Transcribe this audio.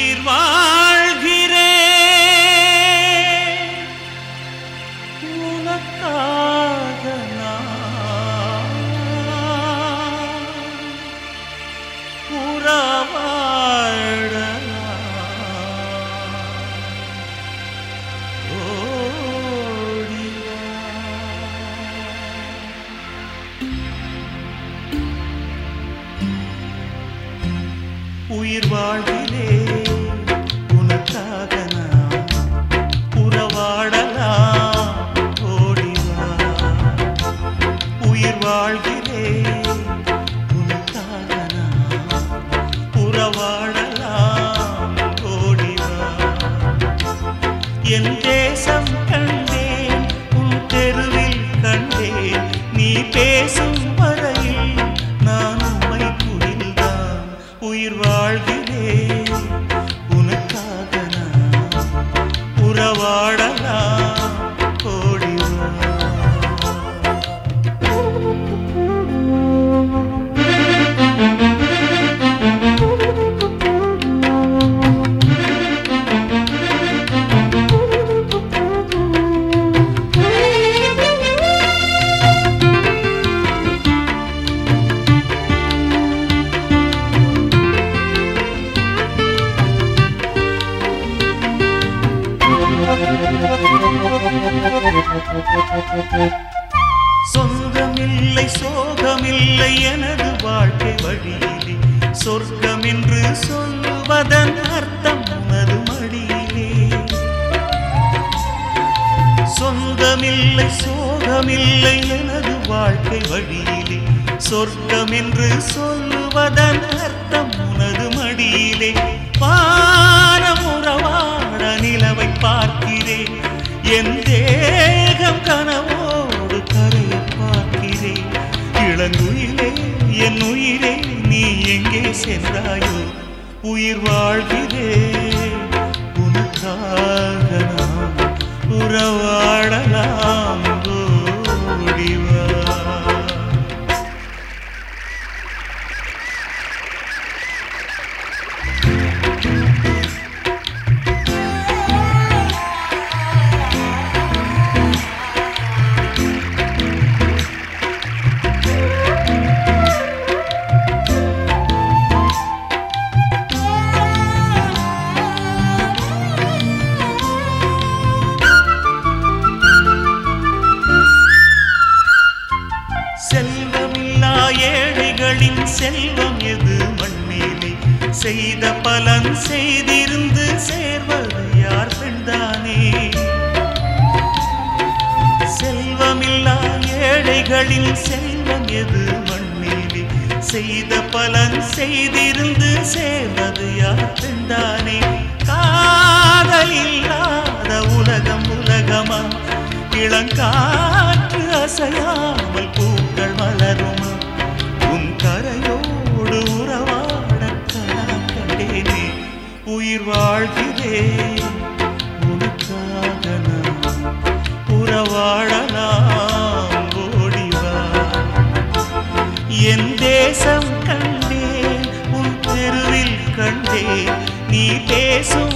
உயிர் வாழ்கிறே உனக்காக நான் ஓடிவா உயிர் வாழ்விலே உனக்காக நான் உறவாடலாம் ஓடிவா உயிர் வாழ்விலே உனக்காக நான் உறவாடலாம் ஓடிவா என் தேசம் கண்டேன் உன் தெருவில் கண்டேன் நீ பேசும் வரையில் நான் உம்மை புரிந்தான் உயிர் வாழ்கிறேன் உனக்காக நான் உறவாடலாம் ஓடிவா சொந்தமில்லை சோகமில்லை எனது வாழ்க்கை வழியிலே சொர்க்கம் என்று சொல்லுவதன் அர்த்தம் உனது மடியிலே சொந்தமில்லை சோகமில்லை எனது வாழ்க்கை வழியிலே சொர்க்கம் என்று சொல்லுவதன் அர்த்தம் உனது மடியிலே பாரமுறவாட நிலவை பார்க்கிறேன் என் தேகம் கனவோடு கரையை பார்க்கிறேன் இளங்குயிலே என் உயிரே நீ எங்கே சென்றாயோ உயிர் வாழ்கிறேன் உனக்காக நான் உறவாடலாம் ஓடிவா செல்வமில்லா ஏழைகளின் செல்வம் எது மண்மேலே செய்த பலன் செய்திருந்து சேர்வது யார் பெண்தானே செல்வமில்லா ஏழைகளின் செல்வம் எது மண்மேலே செய்த பலன் செய்திருந்து சேர்வது யார் பெண்தானே காதல் இல்லாத உலகம் உலகமா இளங்காற்று அசையாமல் பூக்கள் மலருமா உன் கரையோடு உறவாட கனா கண்டேனே உயிர் வாழ்கிறேன் உனக்காக நான் உறவாடலாம் ஓடிவா என் தேசம் கண்டேன் உன் தெருவில் கண்டேன் நீ பேசும்